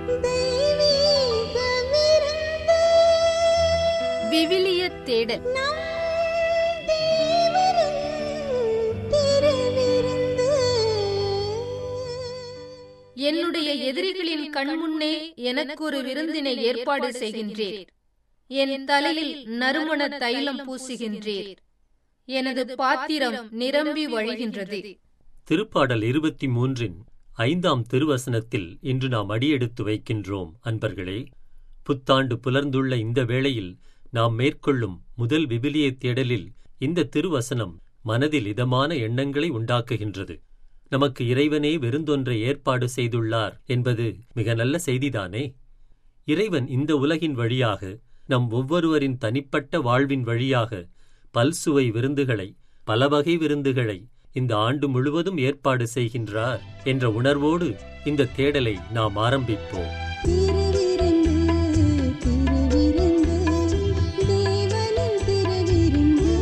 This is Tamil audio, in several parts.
தெய்வீக விருந்து விவிலிய தேடல் நம் தேவனின் திருவிருந்து என்னுடைய எதிரிகளின் கண்முன்னே எனக்கு ஒரு விருந்தினை ஏற்பாடு செய்கின்றீர் என் தலையில் நறுமண தைலம் பூசுகின்றீர் எனது பாத்திரம் நிரம்பி வழிகின்றது திருப்பாடல் இருபத்தி மூன்றின் ஐந்தாம் திருவசனத்தில் இன்று நாம் அடியெடுத்து வைக்கின்றோம் அன்பர்களே புத்தாண்டு புலர்ந்துள்ள இந்த வேளையில் நாம் மேற்கொள்ளும் முதல் விபிலிய தேடலில் இந்த திருவசனம் மனதில் இதமான எண்ணங்களை உண்டாக்குகின்றது நமக்கு இறைவனே விருந்தொன்றை ஏற்பாடு செய்துள்ளார் என்பது மிக நல்ல செய்திதானே இறைவன் இந்த உலகின் வழியாக நம் ஒவ்வொருவரின் தனிப்பட்ட வாழ்வின் வழியாக பல்சுவை விருந்துகளை பலவகை விருந்துகளை இந்த ஆண்டு முழுவதும் ஏற்பாடு செய்கின்றார் என்ற உணர்வோடு இந்த தேடலை நாம் ஆரம்பிப்போம் திருவிருந்து திருவிருந்து தேவனின் திருவிருந்து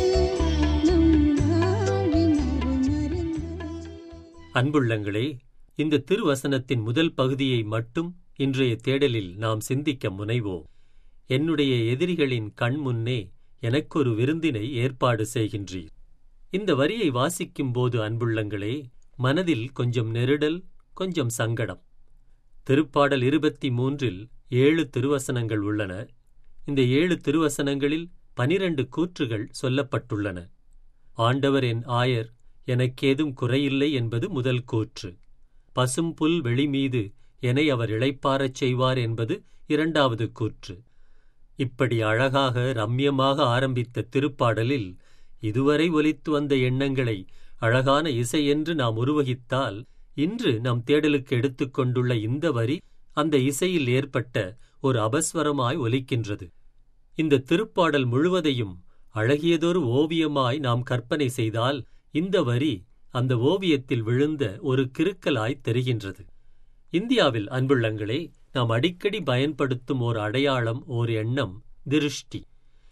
நம் வாழ்வின் அருமருந்து அன்புள்ளங்களே இந்த திருவசனத்தின் முதல் பகுதியை மட்டும் இன்றைய தேடலில் நாம் சிந்திக்க முனைவோம் என்னுடைய எதிரிகளின் கண் முன்னே எனக்கொரு விருந்தினை ஏற்பாடு செய்கின்றீர் இந்த வரியை வாசிக்கும்போது அன்புள்ளங்களே மனதில் கொஞ்சம் நெருடல் கொஞ்சம் சங்கடம் திருப்பாடல் இருபத்தி மூன்றில் ஏழு திருவசனங்கள் உள்ளன இந்த ஏழு திருவசனங்களில் பனிரண்டு கூற்றுகள் சொல்லப்பட்டுள்ளன ஆண்டவர் என் ஆயர் எனக்கேதும் குறையில்லை என்பது முதல் கூற்று பசும்புல் வெளிமீது என்னை அவர் இளைப்பாரச் செய்வார் என்பது இரண்டாவது கூற்று இப்படி அழகாக ரம்யமாக ஆரம்பித்த திருப்பாடலில் இதுவரை ஒலித்து வந்த எண்ணங்களை அழகான இசை என்று நாம் உருவகித்தால் இன்று நம் தேடலுக்கு எடுத்துக்கொண்டுள்ள இந்த வரி அந்த இசையில் ஏற்பட்ட ஒரு அபஸ்வரமாய் ஒலிக்கின்றது இந்த திருப்பாடல் முழுவதையும் அழகியதொரு ஓவியமாய் நாம் கற்பனை செய்தால் இந்த வரி அந்த ஓவியத்தில் விழுந்த ஒரு கிறுக்கலாய் தெரிகின்றது இந்தியாவில் அன்புள்ளங்களே நாம் அடிக்கடி பயன்படுத்தும் ஓர் அடையாளம் ஓர் எண்ணம் திருஷ்டி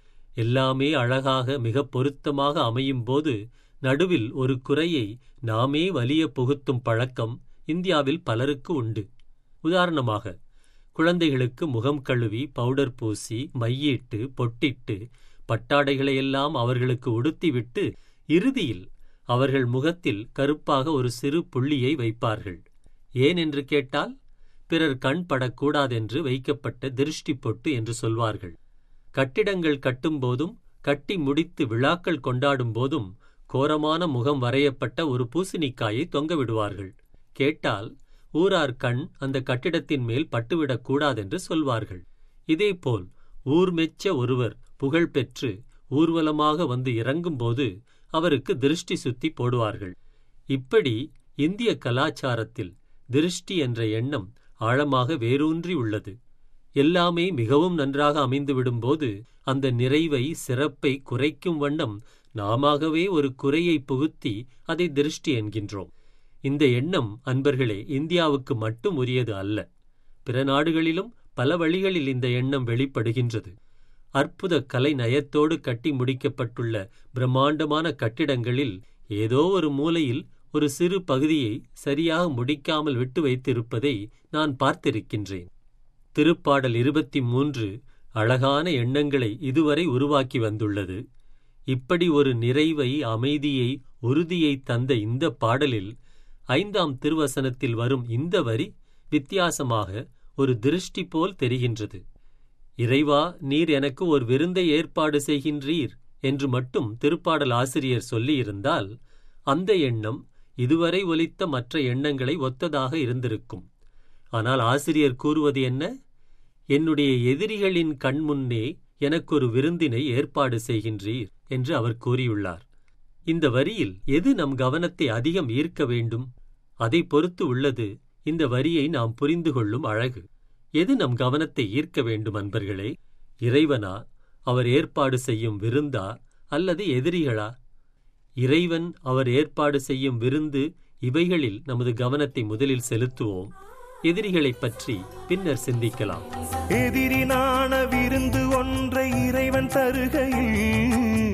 எல்லாமே அழகாக மிக பொருத்தமாக அமையும் போது நடுவில் ஒரு குறையை நாமே வலிய புகுத்தும் பழக்கம் இந்தியாவில் பலருக்கு உண்டு உதாரணமாக குழந்தைகளுக்கு முகம் கழுவி பவுடர் பூசி மையிட்டு பொட்டிட்டு பட்டாடைகளையெல்லாம் அவர்களுக்கு உடுத்திவிட்டு இறுதியில் அவர்கள் முகத்தில் கருப்பாக ஒரு சிறு புள்ளியை வைப்பார்கள் ஏன் என்று கேட்டால் பிறர் கண் படக்கூடாதென்று வைக்கப்பட்ட திருஷ்டி பொட்டு என்று சொல்வார்கள் கட்டிடங்கள் கட்டும்போதும் கட்டி முடித்து விழாக்கள் கொண்டாடும் போதும் கோரமான முகம் வரையப்பட்ட ஒரு பூசணிக்காயை தொங்கவிடுவார்கள் கேட்டால் ஊரார் கண் அந்த கட்டிடத்தின் மேல் பட்டுவிடக் கூடாதென்று சொல்வார்கள் இதேபோல் ஊர் மெச்ச ஒருவர் புகழ் பெற்று ஊர்வலமாக வந்து இறங்கும்போது அவருக்கு திருஷ்டி சுத்தி போடுவார்கள் இப்படி இந்திய கலாச்சாரத்தில் திருஷ்டி என்ற எண்ணம் ஆழமாக வேரூன்றி உள்ளது எல்லாமே மிகவும் நன்றாக அமைந்துவிடும்போது அந்த நிறைவை சிறப்பை குறைக்கும் வண்ணம் நாமாகவே ஒரு குறையை புகுத்தி அதை திருஷ்டி என்கின்றோம் இந்த எண்ணம் அன்பர்களே இந்தியாவுக்கு மட்டும் உரியது அல்ல பிற நாடுகளிலும் பல வழிகளில் இந்த எண்ணம் வெளிப்படுகின்றது அற்புத கலை நயத்தோடு கட்டி முடிக்கப்பட்டுள்ள பிரம்மாண்டமான கட்டிடங்களில் ஏதோ ஒரு மூலையில் ஒரு சிறு பகுதியை சரியாக முடிக்காமல் விட்டு வைத்திருப்பதை நான் பார்த்திருக்கின்றேன் திருப்பாடல் இருபத்தி மூன்று அழகான எண்ணங்களை இதுவரை உருவாக்கி வந்துள்ளது இப்படி ஒரு நிறைவை அமைதியை உறுதியை தந்த இந்த பாடலில் ஐந்தாம் திருவசனத்தில் வரும் இந்த வரி வித்தியாசமாக ஒரு திருஷ்டி போல் தெரிகின்றது இறைவா நீர் எனக்கு ஒரு விருந்தை ஏற்பாடு செய்கின்றீர் என்று மட்டும் திருப்பாடல் ஆசிரியர் சொல்லியிருந்தால் அந்த எண்ணம் இதுவரை ஒலித்த மற்ற எண்ணங்களை ஒத்ததாக இருந்திருக்கும் ஆனால் ஆசிரியர் கூறுவது என்ன என்னுடைய எதிரிகளின் கண்முன்னே எனக்கொரு விருந்தினை ஏற்பாடு செய்கின்றீர் என்று அவர் கூறியுள்ளார் இந்த வரியில் எது நம் கவனத்தை அதிகம் ஈர்க்க வேண்டும் அதை பொறுத்து உள்ளது இந்த வரியை நாம் புரிந்து கொள்ளும் அழகு எது நம் கவனத்தை ஈர்க்க வேண்டும் அன்பர்களே இறைவனா அவர் ஏற்பாடு செய்யும் விருந்தா அல்லது எதிரிகளா இறைவன் அவர் ஏற்பாடு செய்யும் விருந்து இவைகளில் நமது கவனத்தை முதலில் செலுத்துவோம் எதிரிகளைப் பற்றி பின்னர் சிந்திக்கலாம் எதிரினான விருந்து ஒன்றை இறைவன் தருகையில்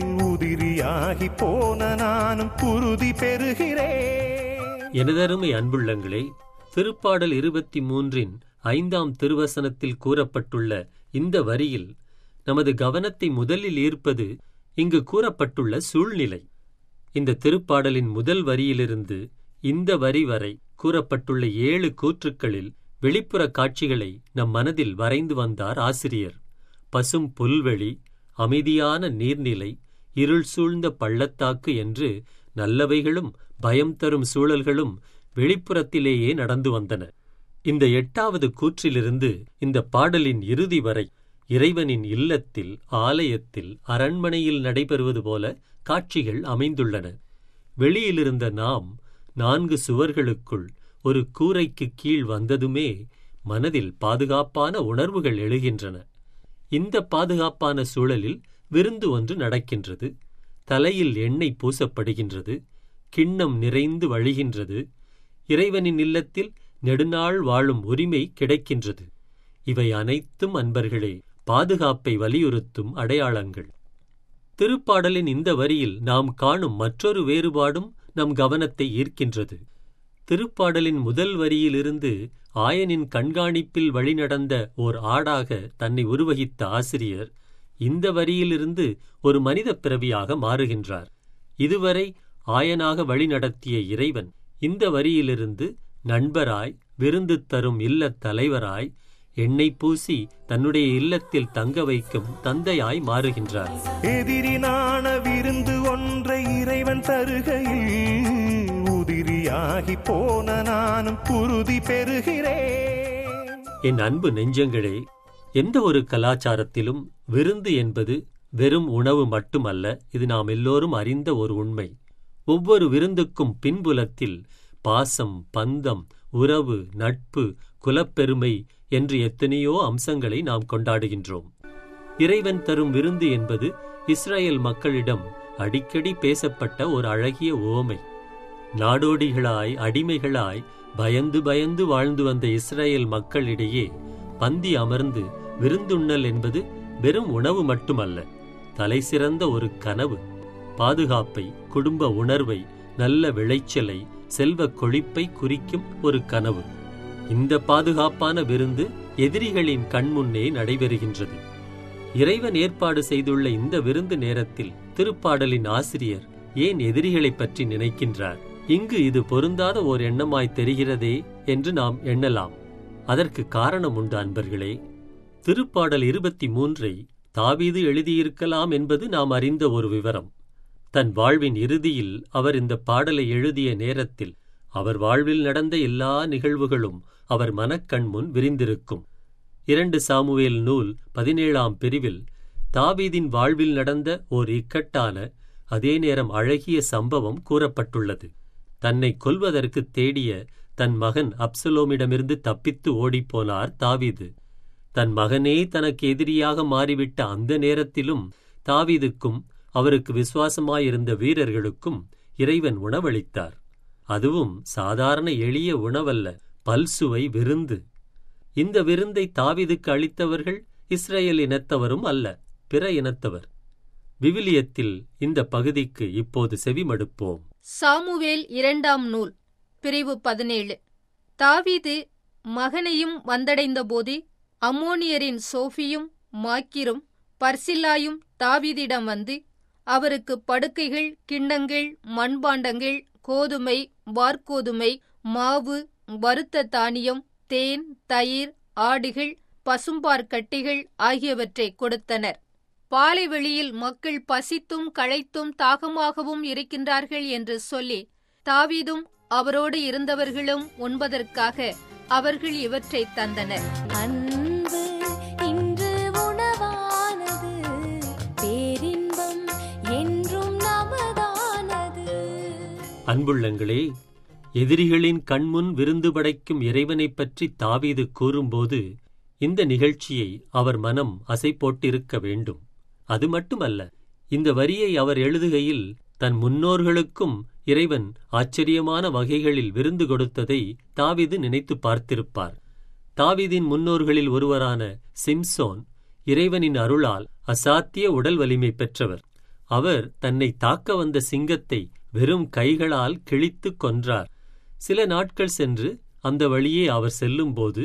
உதிரியாகி போன நானும் உறுதி பெறுகிறேன் எனதருமை அன்புள்ளங்களே திருப்பாடல் இருபத்தி மூன்றின் ஐந்தாம் திருவசனத்தில் கூறப்பட்டுள்ள இந்த வரியில் நமது கவனத்தை முதலில் ஈர்ப்பது இங்கு கூறப்பட்டுள்ள சூழ்நிலை இந்த திருப்பாடலின் முதல் வரியிலிருந்து இந்த வரி வரை கூறப்பட்டுள்ள ஏழு கூற்றுக்களில் வெளிப்புற காட்சிகளை நம் மனதில் வரைந்து வந்தார் ஆசிரியர் பசும் புல்வெளி அமைதியான நீர்நிலை இருள் சூழ்ந்த பள்ளத்தாக்கு என்று நல்லவைகளும் பயம் தரும் சூழல்களும் வெளிப்புறத்திலேயே நடந்து வந்தன இந்த எட்டாவது கூற்றிலிருந்து இந்த பாடலின் இறுதி வரை இறைவனின் இல்லத்தில் ஆலயத்தில் அரண்மனையில் நடைபெறுவது போல காட்சிகள் அமைந்துள்ளன வெளியிலிருந்த நாம் நான்கு சுவர்களுக்குள் ஒரு கூரைக்கு கீழ் வந்ததுமே மனதில் பாதுகாப்பான உணர்வுகள் எழுகின்றன இந்த பாதுகாப்பான சூழலில் விருந்து ஒன்று நடக்கின்றது தலையில் எண்ணெய் பூசப்படுகின்றது கிண்ணம் நிறைந்து வழிகின்றது இறைவனின் இல்லத்தில் நெடுநாள் வாழும் உரிமை கிடைக்கின்றது இவை அனைத்தும் அன்பர்களே பாதுகாப்பை வலியுறுத்தும் அடையாளங்கள் திருப்பாடலின் இந்த வரியில் நாம் காணும் மற்றொரு வேறுபாடும் நம் கவனத்தை ஈர்க்கின்றது திருப்பாடலின் முதல் வரியிலிருந்து ஆயனின் கண்காணிப்பில் வழிநடந்த ஓர் ஆடாக தன்னை உருவகித்த ஆசிரியர் இந்த வரியிலிருந்து ஒரு மனித பிறவியாக மாறுகின்றார் இதுவரை ஆயனாக வழிநடத்திய இறைவன் இந்த வரியிலிருந்து நண்பராய் விருந்து தரும் இல்லத் தலைவராய் எண்ணெய் பூசி தன்னுடைய இல்லத்தில் தங்க வைக்கும் தந்தையாய் மாறுகின்றார் எதிரினான விருந்து ஒன்றை இறைவன் தருகையில் உதிரியாகி போன நானும் குருதி பெறுகிறேன் என் அன்பு நெஞ்சங்களே எந்த ஒரு கலாச்சாரத்திலும் விருந்து என்பது வெறும் உணவு மட்டுமல்ல இது நாம் எல்லோரும் அறிந்த ஒரு உண்மை ஒவ்வொரு விருந்துக்கும் பின்புலத்தில் பாசம் பந்தம் உறவு நட்பு குலப்பெருமை என்று எத்தனையோ அம்சங்களை நாம் கொண்டாடுகின்றோம் இறைவன் தரும் விருந்து என்பது இஸ்ரேல் மக்களிடம் அடிக்கடி பேசப்பட்ட ஒரு அழகிய ஓமை நாடோடிகளாய் அடிமைகளாய் பயந்து பயந்து வாழ்ந்து வந்த இஸ்ரேல் மக்களிடையே பந்தி அமர்ந்து விருந்துண்ணல் என்பது வெறும் உணவு மட்டுமல்ல தலைசிறந்த ஒரு கனவு பாதுகாப்பை குடும்ப உணர்வை நல்ல விளைச்சலை செல்வக் கொழிப்பை குறிக்கும் ஒரு கனவு இந்த பாதுகாப்பான விருந்து எதிரிகளின் கண்முன்னே நடைபெறுகின்றது இறைவன் ஏற்பாடு செய்துள்ள இந்த விருந்து நேரத்தில் திருப்பாடலின் ஆசிரியர் ஏன் எதிரிகளைப் பற்றி நினைக்கின்றார் இங்கு இது பொருந்தாத ஓர் எண்ணமாய் தெரிகிறதே என்று நாம் எண்ணலாம் அதற்கு காரணம் உண்டு அன்பர்களே திருப்பாடல் இருபத்தி மூன்றை தாவீது எழுதியிருக்கலாம் என்பது நாம் அறிந்த ஒரு விவரம் தன் வாழ்வின் இறுதியில் அவர் இந்த பாடலை எழுதிய நேரத்தில் அவர் வாழ்வில் நடந்த எல்லா நிகழ்வுகளும் அவர் மனக்கண் முன் விரிந்திருக்கும் இரண்டு சாமுவேல் நூல் பதினேழாம் பிரிவில் தாவீதின் வாழ்வில் நடந்த ஓர் இக்கட்டான அதே நேரம் அழகிய சம்பவம் கூறப்பட்டுள்ளது தன்னை கொல்வதற்கு தேடிய தன் மகன் அப்சலோமிடமிருந்து தப்பித்து ஓடிப்போனார் தாவீது தன் மகனே தனக்கு எதிரியாக மாறிவிட்ட அந்த நேரத்திலும் தாவீதுக்கும் அவருக்கு விசுவாசமாயிருந்த வீரர்களுக்கும் இறைவன் உணவளித்தார் அதுவும் சாதாரண எளிய உணவல்ல பல்சுவை விருந்து இந்த விருந்தை தாவீதுக்கு அளித்தவர்கள் இஸ்ரேல் இனத்தவரும் அல்ல பிற இனத்தவர் விவிலியத்தில் இந்த பகுதிக்கு இப்போது செவிமடுப்போம் சாமுவேல் இரண்டாம் நூல் பிரிவு பதினேழு தாவீது மகனையும் வந்தடைந்தபோது அம்மோனியரின் சோஃபியும் மாக்கிரும் பர்சில்லாயும் தாவீதிடம் வந்து அவருக்கு படுக்கைகள் கிண்ணங்கள் மண்பாண்டங்கள் கோதுமை வார்கோதுமை மாவு வறுத்த தானியம் தேன் தயிர் ஆடுகள் பசும்பார் கட்டிகள் ஆகியவற்றை கொடுத்தனர் பாலைவெளியில் மக்கள் பசித்தும் களைத்தும் தாகமாகவும் இருக்கின்றார்கள் என்று சொல்லி தாவீதும் அவரோடு இருந்தவர்களும் உண்பதற்காக அவர்கள் இவற்றை தந்தனர் அன்பு இன்று உணவானது பேரின்பம் என்றும் நமதானது அன்புள்ளங்களே எதிரிகளின் கண்முன் விருந்து படைக்கும் இறைவனைப் பற்றி தாவீது கூறும்போது இந்த நிகழ்ச்சியை அவர் மனம் அசை போட்டிருக்க வேண்டும் அது மட்டுமல்ல இந்த வரியை அவர் எழுதுகையில் தன் முன்னோர்களுக்கும் இறைவன் ஆச்சரியமான வகைகளில் விருந்து கொடுத்ததை தாவீது நினைத்து பார்த்திருப்பார் தாவீதின் முன்னோர்களில் ஒருவரான சிம்சோன் இறைவனின் அருளால் அசாத்திய உடல் வலிமை பெற்றவர் அவர் தன்னை தாக்க வந்த சிங்கத்தை வெறும் கைகளால் கிழித்துக் கொன்றார் சில நாட்கள் சென்று அந்த வழியே அவர் செல்லும்போது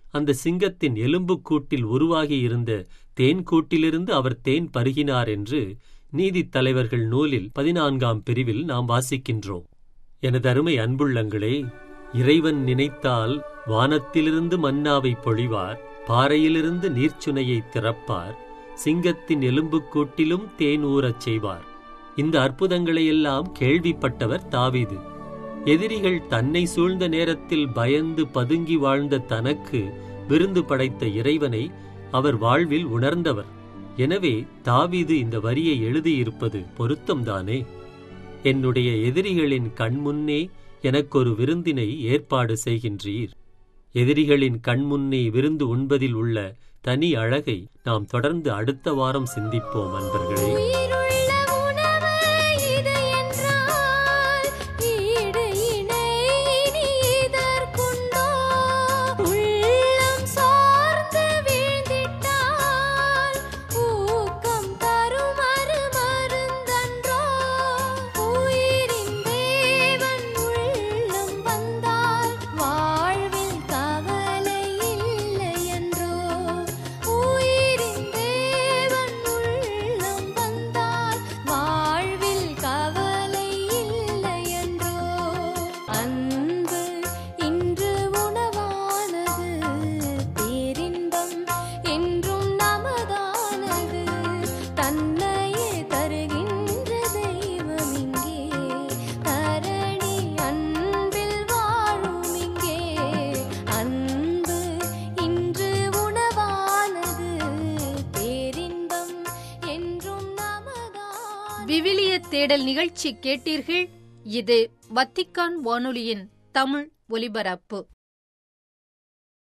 அந்த சிங்கத்தின் எலும்புக்கூட்டில் உருவாகியிருந்த தேன்கூட்டிலிருந்து அவர் தேன் பருகினார் என்று நீதித் தலைவர்கள் நூலில் பதினான்காம் பிரிவில் நாம் வாசிக்கின்றோம் எனதருமை அன்புள்ளங்களே இறைவன் நினைத்தால் வானத்திலிருந்து மன்னாவை பொழிவார் பாறையிலிருந்து நீர்ச்சுனையை திறப்பார் சிங்கத்தின் எலும்புக்கூட்டிலும் தேன் ஊறச் செய்வார் இந்த அற்புதங்களையெல்லாம் கேள்விப்பட்டவர் தாவீது எதிரிகள் தன்னை சூழ்ந்த நேரத்தில் பயந்து பதுங்கி வாழ்ந்த தனக்கு விருந்து படைத்த இறைவனை அவர் வாழ்வில் உணர்ந்தவர் எனவே தாவீது இந்த வரியை எழுதியிருப்பது பொருத்தம்தானே என்னுடைய எதிரிகளின் கண்முன்னே எனக்கொரு விருந்தினை ஏற்பாடு செய்கின்றீர் எதிரிகளின் கண்முன்னே விருந்து உண்பதில் உள்ள தனி அழகை நாம் தொடர்ந்து அடுத்த வாரம் சிந்திப்போம் அன்பர்களே உயிருள்ள உணவு இது என்றால் ஈடு இணை இனி இதற்குண்டோ உள்ளம் சார்ந்து வீழ்ந்திட்டால் ஊக்கம் தரும் அருமருந்தன்றோ உயிரின் தேவன் உள்ளம் வந்தால் வாழ்வில் கவலை இல்லை என்றோ உயிரின் தேவன் உள்ளம் வந்தால் வாழ்வில் கவலை இல்லை என்றோ அன்பு இன்று உணவானது பேரின்பம் என்றும் நமதானது தன்னையே தருகின்ற தெய்வம் இங்கே தரணி அன்பில் வாழும் இங்கே அன்பு இன்று உணவானது பேரின்பம் என்றும் நமதானது விவிலிய தேடல் நிகழ்ச்சி கேட்டீர்கள் இது வத்திக்கான் வானொலியின் தமிழ் ஒலிபரப்பு